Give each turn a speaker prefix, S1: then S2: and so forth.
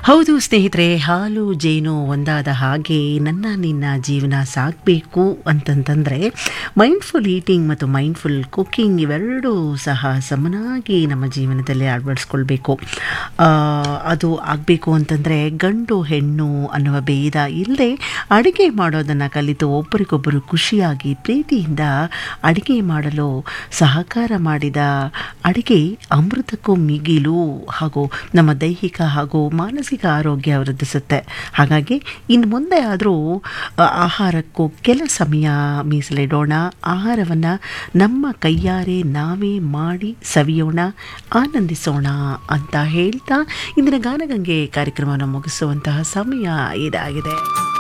S1: ಹೌದು ಸ್ನೇಹಿತರೆ ಹಾಲು ಜೇನು ಒಂದಾದ ಹಾಗೆ ನನ್ನ ನಿನ್ನ ಜೀವನ ಸಾಗಬೇಕು ಅಂತಂತಂದರೆ ಮೈಂಡ್ಫುಲ್ ಈಟಿಂಗ್ ಮತ್ತು ಮೈಂಡ್ಫುಲ್ ಕುಕ್ಕಿಂಗ್ ಇವೆರಡೂ ಸಹ ಸಮನಾಗಿ ನಮ್ಮ ಜೀವನದಲ್ಲಿ ಅಳವಡಿಸ್ಕೊಳ್ಬೇಕು ಆ, ಅದು ಆಗಬೇಕು ಅಂತಂದರೆ ಗಂಡು ಹೆಣ್ಣು ಅನ್ನುವ ಭೇದ ಇಲ್ಲದೆ ಅಡುಗೆ ಮಾಡೋದನ್ನು ಕಲಿತು ಒಬ್ಬರಿಗೊಬ್ಬರು ಖುಷಿಯಾಗಿ ಪ್ರೀತಿಯಿಂದ ಅಡುಗೆ ಮಾಡಲು ಸಹಕಾರ ಮಾಡಿದ ಅಡುಗೆ ಅಮೃತಕ್ಕೂ ಮಿಗಿಲು ಹಾಗೂ ನಮ್ಮ ದೈಹಿಕ ಹಾಗೂ ಮಾನಸಿಕ ಆರೋಗ್ಯ ವೃದ್ಧಿಸುತ್ತೆ ಹಾಗಾಗಿ ಇನ್ನು ಮುಂದೆ ಆದರೂ ಆಹಾರಕ್ಕೂ ಕೆಲ ಸಮಯ ಮೀಸಲಿಡೋಣ ಆಹಾರವನ್ನು ನಮ್ಮ ಕೈಯಾರೆ ನಾವೇ ಮಾಡಿ ಸವಿಯೋಣ ಆನಂದಿಸೋಣ ಅಂತ ಹೇಳ್ತಾ ಇಂದಿನ ಗಾನಗಂಗೆ ಕಾರ್ಯಕ್ರಮವನ್ನು ಮುಗಿಸುವಂತಹ ಸಮಯ ಇದಾಗಿದೆ